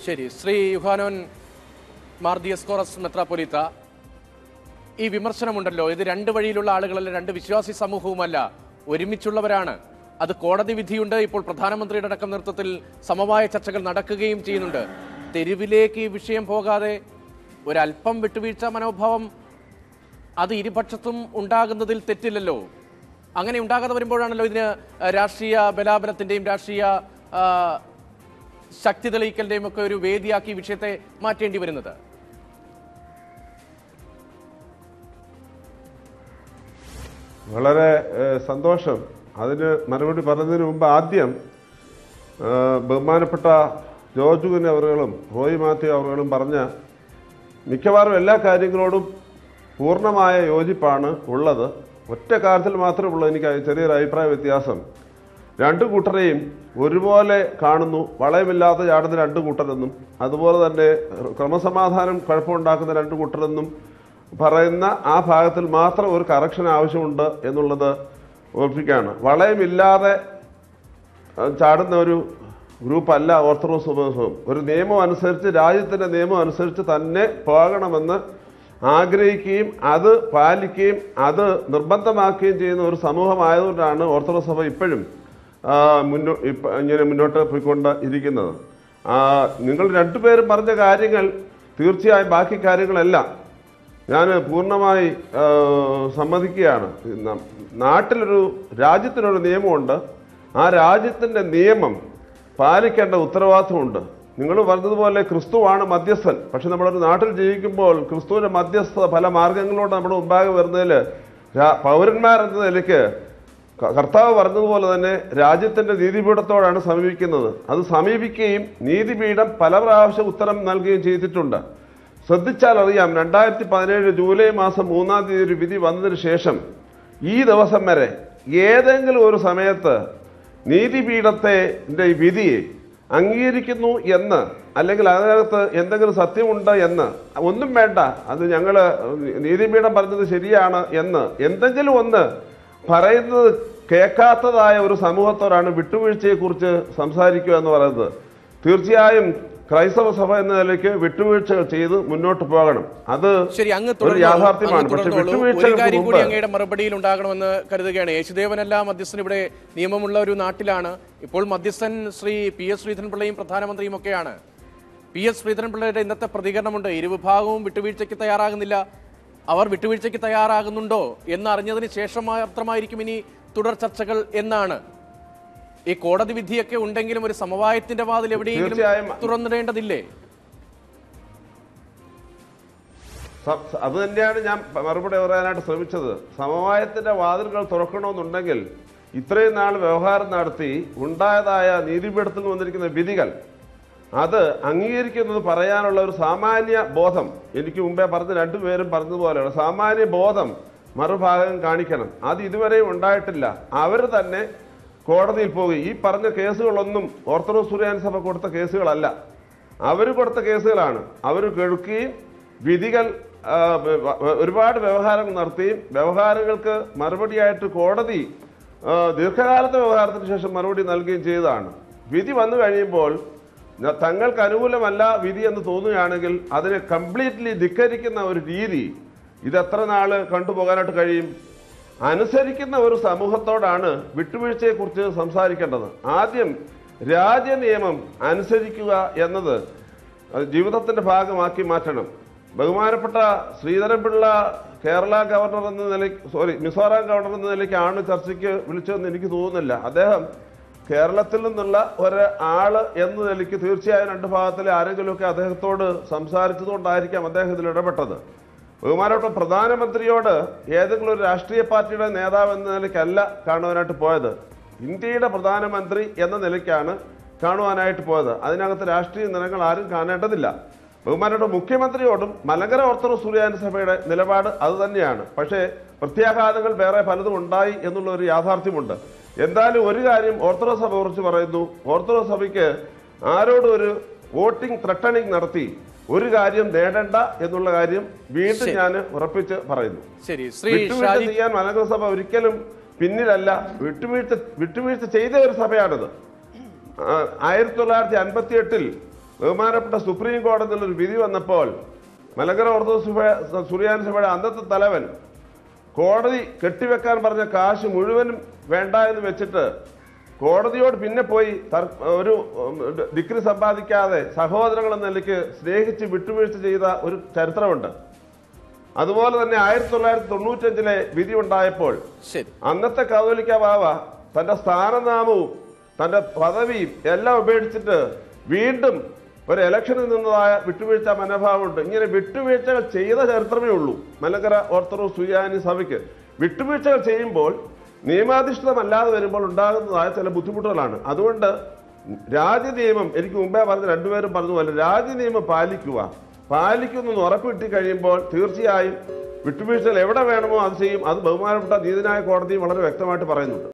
ശരി ശ്രീ യുഹാനോൻ മാർ ദിയസ്കോറസ് മെത്രാപ്പൊലീത്ത ഈ വിമർശനമുണ്ടല്ലോ ഇത് രണ്ട് വഴിയിലുള്ള ആളുകളല്ല രണ്ട് വിശ്വാസി സമൂഹവുമല്ല ഒരുമിച്ചുള്ളവരാണ് അത് കോടതി വിധിയുണ്ട് ഇപ്പോൾ പ്രധാനമന്ത്രിയുടെ അടക്കം നേതൃത്വത്തിൽ സമവായ ചർച്ചകൾ നടക്കുകയും ചെയ്യുന്നുണ്ട് തെരുവിലേക്ക് ഈ വിഷയം പോകാതെ ഒരല്പം വിട്ടുവീഴ്ച മനോഭാവം അത് ഇരുപക്ഷത്തും ഉണ്ടാകുന്നതിൽ തെറ്റില്ലല്ലോ അങ്ങനെ ഉണ്ടാകാതെ വരുമ്പോഴാണല്ലോ ഇതിന് രാഷ്ട്രീയ ബലാബലത്തിന്റെയും രാഷ്ട്രീയ ആ, ശക്തി തെളിയിക്കലിന്റെയും ഒക്കെ ഒരു വേദിയാക്കി ഈ വിഷയത്തെ മാറ്റേണ്ടി വരുന്നത് വളരെ ഏഹ്, സന്തോഷം അതിന് മറുപടി പറയുന്നതിന് മുമ്പ് ആദ്യം ഏഹ്, ബഹുമാനപ്പെട്ട ജോർജ് കുര്യൻ അവറുകളും റോയ് മാത്യു അവറുകളും പറഞ്ഞ മിക്കവാറും എല്ലാ കാര്യങ്ങളോടും പൂർണ്ണമായ യോജിപ്പാണ് ഉള്ളത് ഒറ്റ കാര്യത്തിൽ മാത്രമേ ഉള്ളൂ എനിക്ക് ചെറിയൊരു അഭിപ്രായ വ്യത്യാസം രണ്ടു കൂട്ടരെയും ഒരുപോലെ കാണുന്നു വളയമില്ലാതെ ചാടുന്ന രണ്ടു കൂട്ടരെന്നും അതുപോലെ തന്നെ ക്രമസമാധാനം കുഴപ്പമുണ്ടാക്കുന്ന രണ്ടു കൂട്ടരെന്നും പറയുന്ന ആ ഭാഗത്തിൽ മാത്രം ഒരു കറക്ഷൻ ആവശ്യമുണ്ട് എന്നുള്ളത് ഓർപ്പിക്കുകയാണ് വളയമില്ലാതെ അഹ് ചാടുന്ന ഒരു ഗ്രൂപ്പല്ല ഓർത്തഡോക്സ് ഉപദേശവും ഒരു നിയമം അനുസരിച്ച് രാജ്യത്തിന്റെ നിയമം അനുസരിച്ച് തന്നെ പോകണമെന്ന് ആഗ്രഹിക്കുകയും അത് പാലിക്കുകയും അത് നിർബന്ധമാക്കുകയും ചെയ്യുന്ന ഒരു സമൂഹമായതുകൊണ്ടാണ് ഓർത്തഡോക്സ് സഭ ഇപ്പോഴും ആ, മുന്നോ ഇപ്പ- ഇങ്ങനെ മുന്നോട്ട് പോയിക്കൊണ്ട് ഇരിക്കുന്നത് ആ, നിങ്ങൾ രണ്ടുപേരും പറഞ്ഞ കാര്യങ്ങൾ തീർച്ചയായും ബാക്കി കാര്യങ്ങളെല്ലാം ഞാൻ പൂർണ്ണമായി ആ, സമ്മതിക്കുകയാണ് ന- നാട്ടിലൊരു രാജ്യത്തിനൊരു നിയമമുണ്ട് ആ രാജ്യത്തിൻ്റെ നിയമം പാലിക്കേണ്ട ഉത്തരവാദിത്വമുണ്ട് നിങ്ങൾ പറഞ്ഞതുപോലെ ക്രിസ്തുവാണ് മധ്യസ്ഥൻ പക്ഷെ നമ്മളൊരു നാട്ടിൽ ജീവിക്കുമ്പോൾ ക്രിസ്തുവിൻ്റെ മധ്യസ്ഥ പല മാർഗങ്ങളോട് നമ്മുടെ മുമ്പാകെ വരുന്നതിൽ പൗരന്മാരെന്ന നിലയ്ക്ക് ക- കർത്താവ് പറഞ്ഞതുപോലെ തന്നെ രാജ്യത്തിന്റെ നീതിപീഠത്തോടാണ് സമീപിക്കുന്നത് അത് സമീപിക്കുകയും നീതിപീഠം പല പ്രാവശ്യം ഉത്തരം നൽകുകയും ചെയ്തിട്ടുണ്ട് ശ്രദ്ധിച്ചാൽ അറിയാം രണ്ടായിരത്തി പതിനേഴ് ജൂലൈ മാസം മൂന്നാം തീയതി ഒരു വിധി വന്നതിന് ശേഷം ഈ ദിവസം വരെ ഏതെങ്കിലും ഒരു സമയത്ത് നീതിപീഠത്തെ ഈ വിധിയെ അംഗീകരിക്കുന്നു എന്ന് അല്ലെങ്കിൽ അതിനകത്ത് എന്തെങ്കിലും സത്യമുണ്ട് എന്ന് ഒന്നും വേണ്ട അത് ഞങ്ങൾ നീതിപീഠം പറഞ്ഞത് ശരിയാണ് എന്ന് എന്തെങ്കിലും ഒന്ന് പറയുന്നത് കേൾക്കാത്തതായ ഒരു സമൂഹത്തോടാണ് വിട്ടുവീഴ്ചയെക്കുറിച്ച് സംസാരിക്കുക എന്ന് പറയുന്നത് തീർച്ചയായും ക്രൈസ്തവ സഭ എന്ന നിലയ്ക്ക് വിട്ടുവീഴ്ചകൾ ചെയ്ത് മുന്നോട്ട് പോകണം അത് ശരി അങ്ങ് ഒരു തുടർന്നോളൂ. യാഥാർത്ഥ്യമാണ് അങ്ങ് പക്ഷെ തുടർന്നോളൂ. ഒരു വിട്ടുവീഴ്ചകൾക്ക് കാര്യം കൂടി മുമ്പ് അങ്ങയുടെ മറുപടിയിൽ ഉണ്ടാകണമെന്ന് കരുതുകയാണ് യേശുദേവനല്ല മധ്യസ്ഥൻ ഇവിടെ നിയമമുള്ള ഒരു നാട്ടിലാണ് ഇപ്പോൾ മധ്യസ്ഥൻ ശ്രീ പി എസ് ശ്രീധരൻപിള്ളയും പ്രധാനമന്ത്രിയും ഒക്കെയാണ് പി എസ് ശ്രീധരൻപിള്ളയുടെ ഇന്നത്തെ പ്രതികരണമുണ്ട് ഇരുവിഭാഗവും വിട്ടുവീഴ്ചയ്ക്ക് തയ്യാറാകുന്നില്ല അവർ വിട്ടുവീഴ്ചയ്ക്ക് തയ്യാറാകുന്നുണ്ടോ എന്ന് അറിഞ്ഞതിന് ശേഷം മാത്രമായിരിക്കും ഇനി തുടർ ചർച്ചകൾ എന്നാണ് ഈ കോടതി വിധിയൊക്കെ ഉണ്ടെങ്കിലും ഒരു സമവായത്തിന്റെ വാതിൽ എവിടെയെങ്കിലും തീർച്ചയായും. തുറന്നിടേണ്ടതില്ലേ സ- സ- അത് തന്നെയാണ് ഞാൻ പ- മറുപടി പറയാനായിട്ട് ശ്രമിച്ചത് സമവായത്തിന്റെ വാതിലുകൾ തുറക്കണമെന്നുണ്ടെങ്കിൽ ഇത്രയും നാൾ വ്യവഹാരം നടത്തി ഉണ്ടായതായ നീതിപീഠത്തിൽ വന്നിരിക്കുന്ന വിധികൾ അത് അംഗീകരിക്കുന്നത് പറയാനുള്ള ഒരു സാമാന്യ ബോധം എനിക്ക് മുമ്പേ പറഞ്ഞ രണ്ടുപേരും പറഞ്ഞതുപോലെയാണ് സാമാന്യ ബോധം മറുഭാഗം കാണിക്കണം അത് ഇതുവരെയും ഉണ്ടായിട്ടില്ല അവർ തന്നെ കോടതിയിൽ പോകും ഈ പറഞ്ഞ കേസുകളൊന്നും ഓർത്തഡോക്സ് സുറിയാനി സഭ കൊടുത്ത കേസുകളല്ല അവർ കൊടുത്ത കേസുകളാണ് അവർ കേൾക്കുകയും വിധികൾ ആ, വ- വ- ഒരുപാട് വ്യവഹാരങ്ങൾ നടത്തുകയും വ്യവഹാരങ്ങൾക്ക് മറുപടിയായിട്ട് കോടതി ആ, ദീർഘകാലത്തെ വ്യവഹാരത്തിന് ശേഷം മറുപടി നൽകുകയും ചെയ്തതാണ് വിധി വന്നു കഴിയുമ്പോൾ ന- തങ്ങൾക്ക് അനുകൂലമല്ല വിധി എന്ന് തോന്നുകയാണെങ്കിൽ അതിനെ കംപ്ലീറ്റ്ലി ധിക്കരിക്കുന്ന ഒരു രീതി ഇത് എത്ര നാള് കണ്ടുപോകാനായിട്ട് കഴിയും അനുസരിക്കുന്ന ഒരു സമൂഹത്തോടാണ് വിട്ടുവീഴ്ചയെക്കുറിച്ച് സംസാരിക്കേണ്ടത് ആദ്യം രാജ്യനിയമം അനുസരിക്കുക എന്നത് അത് ജീവിതത്തിന്റെ ഭാഗമാക്കി മാറ്റണം ബഹുമാനപ്പെട്ട ശ്രീധരൻപിള്ള കേരള ഗവർണർ എന്ന നിലയ്ക്ക് സോറി മിസോറാം ഗവർണർ എന്ന നിലയ്ക്കാണ് ചർച്ചയ്ക്ക് വിളിച്ചതെന്ന് എനിക്ക് തോന്നുന്നില്ല അദ്ദേഹം കേരളത്തിൽ നിന്നുള്ള ഒരു ആള് എന്ന നിലയ്ക്ക് തീർച്ചയായും രണ്ട് ഭാഗത്തിലെ ആരെങ്കിലുമൊക്കെ അദ്ദേഹത്തോട് സംസാരിച്ചതുകൊണ്ടായിരിക്കാം അദ്ദേഹം ഇതിൽ ഇടപെട്ടത് ബഹുമാനപ്പെട്ട പ്രധാനമന്ത്രിയോട് ഏതെങ്കിലും ഒരു രാഷ്ട്രീയ പാർട്ടിയുടെ നേതാവ് എന്ന നിലയ്ക്കല്ല കാണുവാനായിട്ട് പോയത് ഇന്ത്യയുടെ പ്രധാനമന്ത്രി എന്ന നിലയ്ക്കാണ് കാണുവാനായിട്ട് പോയത് അതിനകത്ത് രാഷ്ട്രീയ നിറങ്ങൾ ആരും കാണേണ്ടതില്ല ബഹുമാനപ്പെട്ട മുഖ്യമന്ത്രിയോടും മലങ്കര ഓർത്തഡോക്സ് സുറിയാനി സഭയുടെ നിലപാട് അത് തന്നെയാണ് പക്ഷേ പ്രത്യാഘാതങ്ങൾ വേറെ പലതും ഉണ്ടായി എന്നുള്ള ഒരു യാഥാർത്ഥ്യമുണ്ട് എന്തായാലും ഒരു കാര്യം ഓർത്തഡോക്സ് സഭ കുറിച്ച് പറയുന്നു ഓർത്തഡോക്സ് സഭയ്ക്ക് ആരോടും ഒരു വോട്ടിംഗ് ത്രട്ടണിങ് നടത്തി ഒരു കാര്യം നേടണ്ട എന്നുള്ള കാര്യം വീണ്ടും ശരി. ഞാൻ ഉറപ്പിച്ച് പറയുന്നു ശരി ശ്രീ വിട്ടുവീഴ്ച ഷാജി ചെയ്യാൻ മലങ്കര സഭ ഒരിക്കലും പിന്നിലല്ല വിട്ടുവീഴ്ച വിട്ടുവീഴ്ച ചെയ്ത ഒരു സഭയാണിത് ആ, ആയിരത്തി തൊള്ളായിരത്തി അൻപത്തി എട്ടിൽ ബഹുമാനപ്പെട്ട സുപ്രീം കോടതിയിൽ ഒരു വിധി വന്നപ്പോൾ മലങ്കര ഓർത്തഡോക്സ് സഭ- സുറിയാനി സഭയുടെ അന്നത്തെ തലവൻ കോടതി കെട്ടിവെക്കാൻ പറഞ്ഞ കാശ് മുഴുവനും വേണ്ട എന്ന് വെച്ചിട്ട് കോടതിയോട് പിന്നെ പോയി തർ- ഒരു ഉം, ഡിഗ്രി സമ്പാദിക്കാതെ സഹോദരങ്ങൾ എന്ന നിലയ്ക്ക് സ്നേഹിച്ച് വിട്ടുവീഴ്ച ചെയ്ത ഒരു ചരിത്രമുണ്ട് അതുപോലെ തന്നെ ആയിരത്തി തൊള്ളായിരത്തി തൊണ്ണൂറ്റഞ്ചിലെ വിധി ഉണ്ടായപ്പോൾ ശരി അന്നത്തെ കത്തോലിക്ക ബാവ തന്റെ സ്ഥാനനാമവും തന്റെ പദവിയും എല്ലാം ഉപേക്ഷിച്ചിട്ട് വീണ്ടും ഒരു ഇലക്ഷനിൽ നിന്നതായ വിട്ടുവീഴ്ച മനോഭാവമുണ്ട് ഇങ്ങനെ വിട്ടുവീഴ്ചകൾ ചെയ്ത ചരിത്രമേ ഉള്ളൂ മലങ്കര ഓർത്തഡോക്സ് സുയാനി സഭയ്ക്ക് വിട്ടുവീഴ്ചകൾ ചെയ്യുമ്പോൾ നിയമാധിഷ്ഠിതമല്ലാതെ വരുമ്പോൾ ഉണ്ടാകുന്നതായ ചില ബുദ്ധിമുട്ടുകളാണ് അതുകൊണ്ട് രാജ്യ നിയമം എനിക്ക് മുമ്പേ പറഞ്ഞ രണ്ടുപേരും പറഞ്ഞ പോലെ രാജ്യ നിയമം പാലിക്കുക പാലിക്കുന്നു ഉറപ്പ് കിട്ടി കഴിയുമ്പോൾ തീർച്ചയായും വിട്ടുവീഴ്ചകൾ എവിടെ വേണമോ അത് ചെയ്യും അത് ബഹുമാനപ്പെട്ട നീതിന്യായ കോടതിയും വളരെ വ്യക്തമായിട്ട് പറയുന്നുണ്ട്